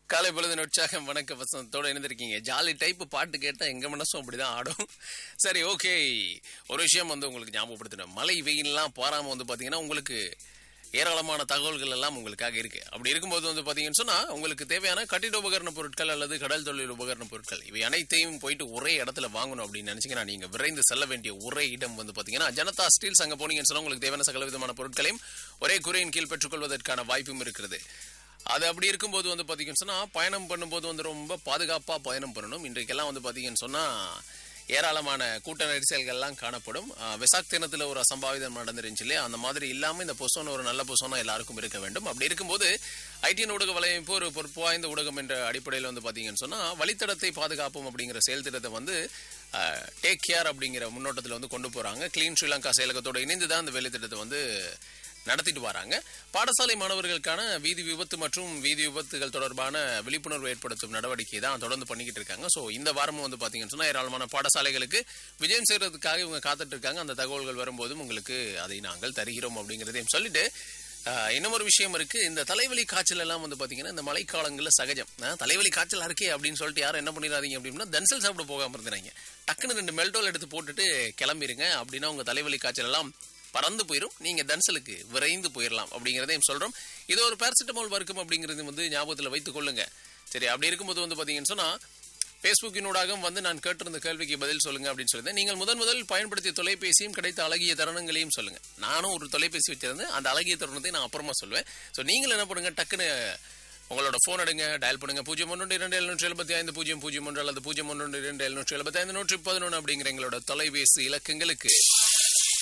காலை பொழுது உற்சாகம் வணக்க வசந்தத்தோட இணைந்திருக்கீங்க ஜாலி டைப் பாட்டு கேட்டா எங்க மனசும் அப்படிதான் ஆடும் சரி ஓகே ஒரு விஷயம் வந்து உங்களுக்கு ஞாபகப்படுத்தினேன் மழை வெயில்லாம் போறாம வந்து பாத்தீங்கன்னா உங்களுக்கு ஏராளமான தகவல்கள் எல்லாம் உங்களுக்காக இருக்கு அப்படி இருக்கும்போது வந்து பாத்தீங்கன்னு சொன்னா உங்களுக்கு தேவையான கட்டிட உபகரண பொருட்கள் அல்லது கடல் தொழில் உபகரண பொருட்கள் இவை அனைத்தையும் போயிட்டு ஒரே இடத்துல வாங்கணும் அப்படின்னு நினைச்சீங்கன்னா நீங்க விரைந்து செல்ல வேண்டிய ஒரே இடம் வந்து பாத்தீங்கன்னா ஜனதா ஸ்டீல்ஸ் அங்க போனீங்கன்னு சொன்னா உங்களுக்கு தேவையான சகல விதமான பொருட்களையும் ஒரே குறையின் கீழ் பெற்றுக்கொள்வதற்கான வாய்ப்பும் இருக்கிறது அது அப்படி இருக்கும்போது வந்து பாத்தீங்கன்னு சொன்னா பயணம் பண்ணும்போது வந்து ரொம்ப பாதுகாப்பா பயணம் பண்ணணும் இன்றைக்கெல்லாம் வந்து பாத்தீங்கன்னு சொன்னா ஏராளமான கூட்ட நெரிசல்கள்லாம் காணப்படும் அஹ், வெசாக் தினத்துல ஒரு அசம்பாவிதம் நடந்துருந்துச்சு இல்லையா அந்த மாதிரி இல்லாம இந்த பொசோன ஒரு நல்ல பொசோனா எல்லாருக்கும் இருக்க வேண்டும் அப்படி இருக்கும்போது ஐடிஎன் ஊடக வலையமைப்பு ஒரு பொறுப்பு வாய்ந்த ஊடகம் என்ற அடிப்படையில் வந்து பாத்தீங்கன்னு சொன்னா வழித்தடத்தை பாதுகாப்போம் அப்படிங்கிற செயல் திட்டத்தை வந்து டேக் கேர் அப்படிங்கிற முன்னோட்டத்தில் வந்து கொண்டு போறாங்க கிளீன் ஸ்ரீலங்கா செயலகத்தோட இணைந்து தான் அந்த வேலை திட்டத்தை வந்து நடத்திட்டு வராங்க பாடசாலை மாணவர்களுக்கான வீதி விபத்து மற்றும் வீதி விபத்துகள் தொடர்பான விழிப்புணர்வு ஏற்படுத்தும் நடவடிக்கை தான் தொடர்ந்து பண்ணிக்கிட்டு இருக்காங்க ஸோ இந்த வாரமும் வந்து பார்த்தீங்கன்னு சொன்னால் ஏராளமான பாடசாலைகளுக்கு விஜயம் செய்யறதுக்காக இவங்க காத்துட்டு இருக்காங்க அந்த தகவல்கள் வரும்போதும் உங்களுக்கு அதை நாங்கள் தருகிறோம் அப்படிங்கிறதையும் சொல்லிட்டு ஆஹ், இன்னும் ஒரு விஷயம் இருக்கு இந்த தலைவலி காய்ச்சல் எல்லாம் வந்து பாத்தீங்கன்னா இந்த மழைக்காலங்களில் சகஜம் ஆஹ், தலைவலி காய்ச்சல் இருக்கே அப்படின்னு சொல்லிட்டு யாரும் என்ன பண்ணிடாதீங்க அப்படின்னா தன்சல் சாப்பிட போகாம இருந்துறாங்க டக்குன்னு ரெண்டு மெல்டோல் எடுத்து போட்டுட்டு கிளம்பிருங்க அப்படின்னா உங்க தலைவலி காய்ச்சல் எல்லாம் பறந்து போயிடும் நீங்க தன்சலுக்கு விரைந்து போயிடலாம் அப்படிங்கிறதையும் சொல்றோம் இது ஒரு பேரசிட்டமால் வர்க்கம் அப்படிங்கிறது வந்து ஞாபகத்தில் வைத்துக் கொள்ளுங்க சரி அப்படி இருக்கும்போது வந்து பாத்தீங்கன்னு சொன்னா ஃபேஸ்புக்கினூடாக வந்து நான் கேட்டிருந்த கேள்விக்கு பதில் சொல்லுங்க அப்படின்னு சொல்லியிருந்தேன் நீங்கள் முதன் முதல் பயன்படுத்திய தொலைபேசியும் கிடைத்த அழகிய தருணங்களையும் சொல்லுங்க நானும் ஒரு தொலைபேசி வச்சிருந்தேன் அந்த அழகிய தருணத்தை நான் அப்புறமா சொல்லுவேன் ஸோ நீங்கள் என்ன பண்ணுங்க டக்குன்னு உங்களோட ஃபோன் எடுங்க டயல் பண்ணுங்க பூஜ்ஜியம் ஒன்று இரண்டு எழுநூற்றி எழுபத்தி ஐந்து பூஜ்ஜியம் பூஜ்ஜியம் ஒன்று அல்லது பூஜ்ஜியம் ஒன்று இரண்டு எழுநூற்றி எழுபத்தி ஐந்து நூற்றி பதினொன்று அப்படிங்கிற எங்களோட தொலைபேசி இலக்கங்களுக்கு